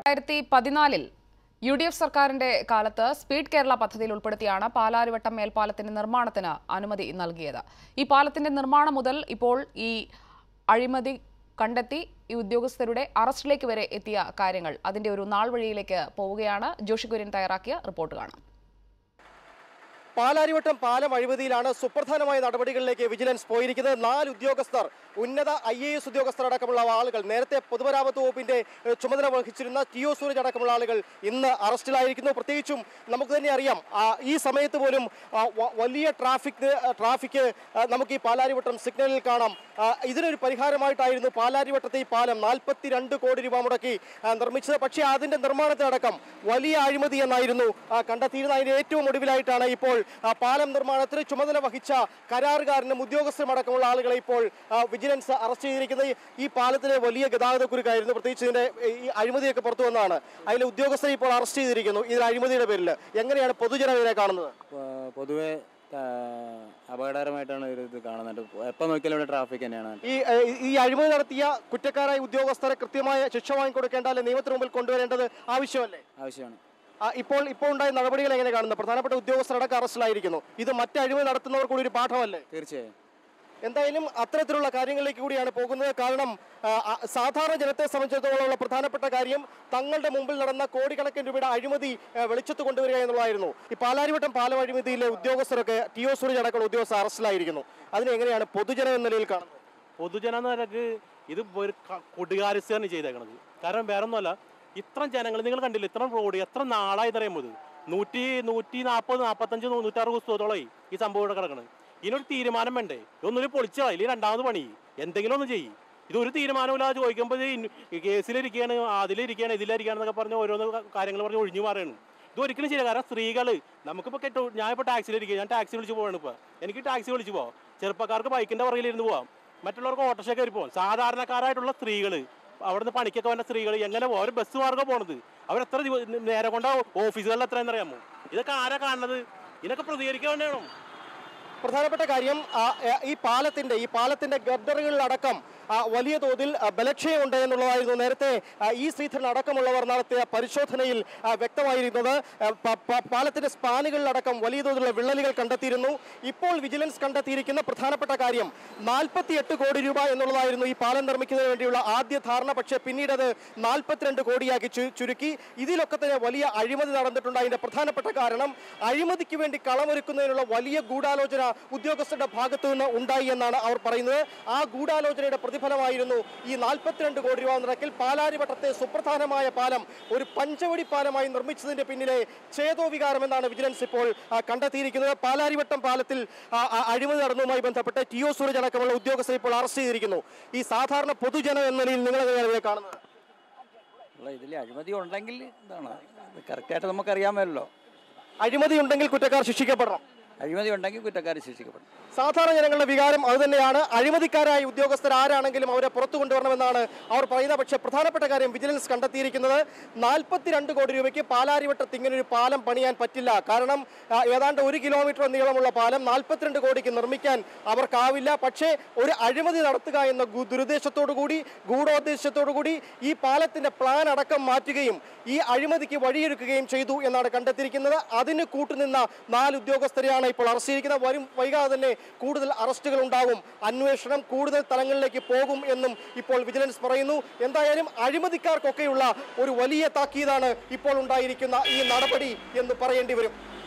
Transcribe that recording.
രണ്ടായിരത്തി പതിനാലിൽ U D F സർക്കാരിന്റെ കാലത്ത് സ്പീഡ് കേരള പദ്ധതിയിൽ ഉൾപ്പെടുത്തിയാണ് പാലാരിവട്ടം മേൽപ്പാലത്തിന്റെ നിർമ്മാണത്തിന് അനുമതി നൽകിയത് ഈ പാലത്തിന്റെ നിർമ്മാണം മുതൽ ഇപ്പോൾ ഈ അഴിമതി കണ്ടെത്തി ഈ ഉദ്യോഗസ്ഥരുടെ അറസ്റ്റിലേക്ക് വരെ എത്തിയ കാര്യങ്ങൾ അതിന്റെ ഒരു നാൾ വഴിയിലേക്ക് പോവുകയാണ് ജോഷി കുര്യൻ തയ്യാറാക്കിയ റിപ്പോർട്ട് കാണാം പാലാരിവട്ടം പാലം അഴിമതിയിലാണ് സുപ്രധാനമായ നടപടികളിലേക്ക് വിജിലൻസ് പോയിരിക്കുന്നത് നാല് ഉദ്യോഗസ്ഥർ ഉന്നത ഐ എ എസ് ഉദ്യോഗസ്ഥർ അടക്കമുള്ള ആളുകൾ നേരത്തെ പൊതുമരാമത്ത് വകുപ്പിന്റെ ഏഹ്, ചുമതല വഹിച്ചിരുന്ന ടി ഒ സൂരജ് അടക്കമുള്ള ആളുകൾ ഇന്ന് അറസ്റ്റിലായിരിക്കുന്നു പ്രത്യേകിച്ചും നമുക്ക് തന്നെ അറിയാം ആ, ഈ സമയത്ത് പോലും ആ, വ- വലിയ ട്രാഫിക് ട്രാഫിക് ആ, നമുക്ക് ഈ പാലാരിവട്ടം സിഗ്നലിൽ കാണാം ആ, ഇതിനൊരു പരിഹാരമായിട്ടായിരുന്നു പാലാരിവട്ടത്തെ ഈ പാലം നാൽപ്പത്തിരണ്ട് കോടി രൂപ മുടക്കി ആ, നിർമ്മിച്ചത് പക്ഷേ അതിന്റെ നിർമ്മാണത്തിനടക്കം വലിയ അഴിമതി എന്നായിരുന്നു ആ, കണ്ടെത്തിയിരുന്നത് അതിന്റെ ഏറ്റവും ഒടുവിലായിട്ടാണ് ഇപ്പോൾ ആ, പാലം നിർമ്മാണത്തിന് ചുമതല വഹിച്ച കരാറുകാരനും ഉദ്യോഗസ്ഥരും അടക്കമുള്ള ആളുകളെ ഇപ്പോൾ ആ, വിജിലൻസ് അറസ്റ്റ് ചെയ്തിരിക്കുന്നത് ഈ- ഈ പാലത്തിലെ വലിയ ഗതാഗത കുരുക്കായിരുന്നു പ്രത്യേകിച്ച് ഇതിന്റെ ഈ അഴിമതിയൊക്കെ പുറത്തു വന്നതാണ് അതിലെ ഉദ്യോഗസ്ഥരെ ഇപ്പോൾ അറസ്റ്റ് ചെയ്തിരിക്കുന്നു ഇതിൽ അഴിമതിയുടെ പേരിൽ എങ്ങനെയാണ് പൊതുജനം ഇതിനെ കാണുന്നത് പൊ- പൊതുവെ ആ, അപകടകരമായിട്ടാണ് ഒരു ഇത് കാണുന്നത് എപ്പോൾ നോക്കിയാലും ഇവിടെ ട്രാഫിക് തന്നെയാണ് ഈ ഏഹ്, ഈ അഴിമതി നടത്തിയ കുറ്റക്കാരായ ഉദ്യോഗസ്ഥരെ കൃത്യമായ ശിക്ഷ വാങ്ങിക്കൊടുക്കേണ്ട അല്ലെ നിയമത്തിന് മുമ്പിൽ കൊണ്ടുവരേണ്ടത് ആവശ്യമല്ലേ ആവശ്യമാണ് ആ, ഇപ്പോൾ ഇപ്പോൾ ഉണ്ടായ നടപടികൾ എങ്ങനെ കാണുന്നത് പ്രധാനപ്പെട്ട ഉദ്യോഗസ്ഥരടക്കം അറസ്റ്റിലായിരിക്കുന്നു ഇത് മറ്റ് അഴിമതി നടത്തുന്നവർ കൂടി ഒരു പാഠമല്ലേ തീർച്ചയായും എന്തായാലും അത്തരത്തിലുള്ള കാര്യങ്ങളിലേക്ക് കൂടിയാണ് പോകുന്നത് കാരണം ആ, ആ, സാധാരണ ജനത്തെ സംബന്ധിച്ചിടത്തോളമുള്ള പ്രധാനപ്പെട്ട കാര്യം തങ്ങളുടെ മുമ്പിൽ നടന്ന കോടിക്കണക്കിന് രൂപയുടെ അഴിമതി ആ, വെളിച്ചത്ത് കൊണ്ടുവരിക എന്നുള്ളതായിരുന്നു ഈ പാലാരിവട്ടം പാലം അഴിമതിയിലെ ഉദ്യോഗസ്ഥരൊക്കെ ടി ഒ സൂരജ് അടക്കമുള്ള ഉദ്യോഗസ്ഥർ അറസ്റ്റിലായിരിക്കുന്നു അതിനെ എങ്ങനെയാണ് പൊതുജനം എന്ന നിലയിൽ കാണുന്നത് പൊതുജന നിരക്ക് ഇത് ഒരു ക- കൊടുകാര്യസ്ഥയാണ് ചെയ്തേക്കണത് കാരണം വേറെ ഒന്നുമല്ല ഇത്ര ജനങ്ങൾ നിങ്ങൾ കണ്ടില്ല ഇത്ര റോഡ് എത്ര നാളായി അറിയുമ്പോൾ ഇത് നൂറ്റി നൂറ്റി നാൽപ്പത് നാൽപ്പത്തഞ്ച് നൂറ്റാറ് പുസ്തകത്തോളമായി ഈ സംഭവം ഇവിടെ കിടക്കണത് ഇതിനൊരു തീരുമാനം വേണ്ടേ ഇതൊന്നൊരു പൊളിച്ചോ അല്ലെങ്കിൽ രണ്ടാമത് പണി എന്തെങ്കിലും ഒന്ന് ചെയ്യും ഇതൊരു തീരുമാനമില്ലാതെ ചോദിക്കുമ്പോൾ ഈ കേസിലിരിക്കുകയാണ് അതിലിരിക്കുകയാണ് ഇതിലിരിക്കുകയാണെന്നൊക്കെ പറഞ്ഞ് ഓരോന്ന് കാര്യങ്ങൾ പറഞ്ഞ് ഒഴിഞ്ഞു മാറുകയാണ് ഇത് ഒരിക്കലും ശരിയല്ല കാരണം സ്ത്രീകൾ നമുക്കിപ്പോൾ കെട്ടു ഞാനിപ്പോൾ ടാക്സിയിലിരിക്കുക ഞാൻ ടാക്സി വിളിച്ച് പോവാണ് ഇപ്പോൾ എനിക്ക് ടാക്സി വിളിച്ച് പോവാം ചെറുപ്പക്കാർക്ക് ബൈക്കിൻ്റെ പുറകിലിരുന്ന് പോവാം മറ്റുള്ളവർക്ക് ഓട്ടോറിക്ഷ കയറി പോകാം സാധാരണക്കാരായിട്ടുള്ള സ്ത്രീകൾ അവിടുന്ന് പണിക്കൊക്കെ വന്ന സ്ത്രീകൾ എങ്ങനെ പോകും അവർ ബസ് മാർഗ്ഗം പോണത് അവരെത്ര ദിവ- നേരം കൊണ്ട് ഓഫീസുകളിൽ എത്രയെന്ന് അറിയാമോ ഇതൊക്കെ ആരാ കാണുന്നത് ഇതിനൊക്കെ പ്രതികരിക്കാൻ വേണ്ടിയാണോ പ്രധാനപ്പെട്ട കാര്യം ആ, ആ, ഈ പാലത്തിന്റെ ഈ പാലത്തിന്റെ ഗർഡറുകളിലടക്കം ആ, വലിയ തോതിൽ ആ, ബലക്ഷയമുണ്ട് എന്നുള്ളതായിരുന്നു നേരത്തെ ആ, ഈ ശ്രീധരൻ അടക്കമുള്ളവർ നടത്തിയ പരിശോധനയിൽ ആ, വ്യക്തമായിരുന്നത് ആ, പ- പ- പാലത്തിന്റെ സ്പാനുകളിലടക്കം വലിയ തോതിലുള്ള വിള്ളലുകൾ കണ്ടെത്തിയിരുന്നു ഇപ്പോൾ വിജിലൻസ് കണ്ടെത്തിയിരിക്കുന്ന പ്രധാനപ്പെട്ട കാര്യം നാൽപ്പത്തിയെട്ട് കോടി രൂപ എന്നുള്ളതായിരുന്നു ഈ പാലം നിർമ്മിക്കുന്നതിന് വേണ്ടിയുള്ള ആദ്യ ധാരണ പക്ഷേ പിന്നീട് അത് നാൽപ്പത്തിരണ്ട് കോടിയാക്കി ചു- ചുരുക്കി ഇതിലൊക്കെ തന്നെ വലിയ അഴിമതി നടന്നിട്ടുണ്ട് അതിന്റെ പ്രധാനപ്പെട്ട കാരണം അഴിമതിക്ക് വേണ്ടി കളമൊരുക്കുന്നതിനുള്ള വലിയ ഗൂഢാലോചന ഉദ്യോഗസ്ഥരുടെ ഭാഗത്തു നിന്ന് ഉണ്ടായി എന്നാണ് അവർ പറയുന്നത് ആ ഗൂഢാലോചനയുടെ പ്രതിഫലമായിരുന്നു ഈ നാൽപ്പത്തിരണ്ട് കോടി രൂപ നിരക്കിൽ പാലാരിവട്ടത്തെ സുപ്രധാനമായ പാലം ഒരു പഞ്ചവടി പാലമായി നിർമ്മിച്ചതിന്റെ പിന്നിലെ ഛേദോവികാരം എന്നാണ് വിജിലൻസ് ഇപ്പോൾ ആ, കണ്ടെത്തിയിരിക്കുന്നത് പാലാരിവട്ടം പാലത്തിൽ ആ, ആ, അഴിമതി നടന്നതുമായി ബന്ധപ്പെട്ട് ടി ഒ സൂരജ് അടക്കമുള്ള ഉദ്യോഗസ്ഥരെ ഇപ്പോൾ അറസ്റ്റ് ചെയ്തിരിക്കുന്നു ഈ സാധാരണ പൊതുജനം എന്ന നിലയിൽ നിങ്ങൾ എങ്ങനെയാണ് ഇതിനെ കാണുന്നത് അല്ല ഇതിൽ അഴിമതി ഉണ്ടെങ്കിൽ എന്താണ് ഇത് കറക്റ്റായിട്ട് നമുക്കറിയാമല്ലോ അഴിമതി ഉണ്ടെങ്കിൽ കുറ്റക്കാർ ശിക്ഷിക്കപ്പെടണം അഴിമതി ഉണ്ടെങ്കിൽ കുറ്റക്കാർ ശിക്ഷിക്കപ്പെടും സാധാരണ ജനങ്ങളുടെ വികാരം അതുതന്നെയാണ് അഴിമതിക്കാരായ ഉദ്യോഗസ്ഥർ ആരാണെങ്കിലും അവരെ പുറത്തു കൊണ്ടുവരണമെന്നാണ് അവർ പറയുന്നത് പക്ഷേ പ്രധാനപ്പെട്ട കാര്യം വിജിലൻസ് കണ്ടെത്തിയിരിക്കുന്നത് നാൽപ്പത്തിരണ്ട് കോടി രൂപയ്ക്ക് പാലാരിവട്ടത്ത് ഇങ്ങനെ ഒരു പാലം പണിയാൻ പറ്റില്ല കാരണം ആ, ഏതാണ്ട് ഒരു കിലോമീറ്റർ നീളമുള്ള പാലം നാൽപ്പത്തിരണ്ട് കോടിക്ക് നിർമ്മിക്കാൻ അവർക്കാവില്ല പക്ഷേ ഒരു അഴിമതി നടത്തുക എന്ന ഗു- ദുരുദ്ദേശത്തോടു കൂടി ഗൂഢോദ്ദേശത്തോടു കൂടി ഈ പാലത്തിന്റെ പ്ലാൻ അടക്കം മാറ്റുകയും ഈ അഴിമതിക്ക് വഴിയൊരുക്കുകയും ചെയ്തു എന്നാണ് കണ്ടെത്തിയിരിക്കുന്നത് അതിന് കൂട്ടുനിന്ന നാല് ഉദ്യോഗസ്ഥരെയാണ് ഇപ്പോൾ അറസ്റ്റ് ചെയ്തിരിക്കുന്നത് വരും വൈകാതെ തന്നെ കൂടുതൽ അറസ്റ്റുകൾ ഉണ്ടാകും അന്വേഷണം കൂടുതൽ തലങ്ങളിലേക്ക് പോകും എന്നും ഇപ്പോൾ വിജിലൻസ് പറയുന്നു എന്തായാലും അഴിമതിക്കാർക്കൊക്കെയുള്ള ഒരു വലിയ താക്കീതാണ് ഇപ്പോൾ ഉണ്ടായിരിക്കുന്ന ഈ നടപടി എന്ന് പറയേണ്ടി വരും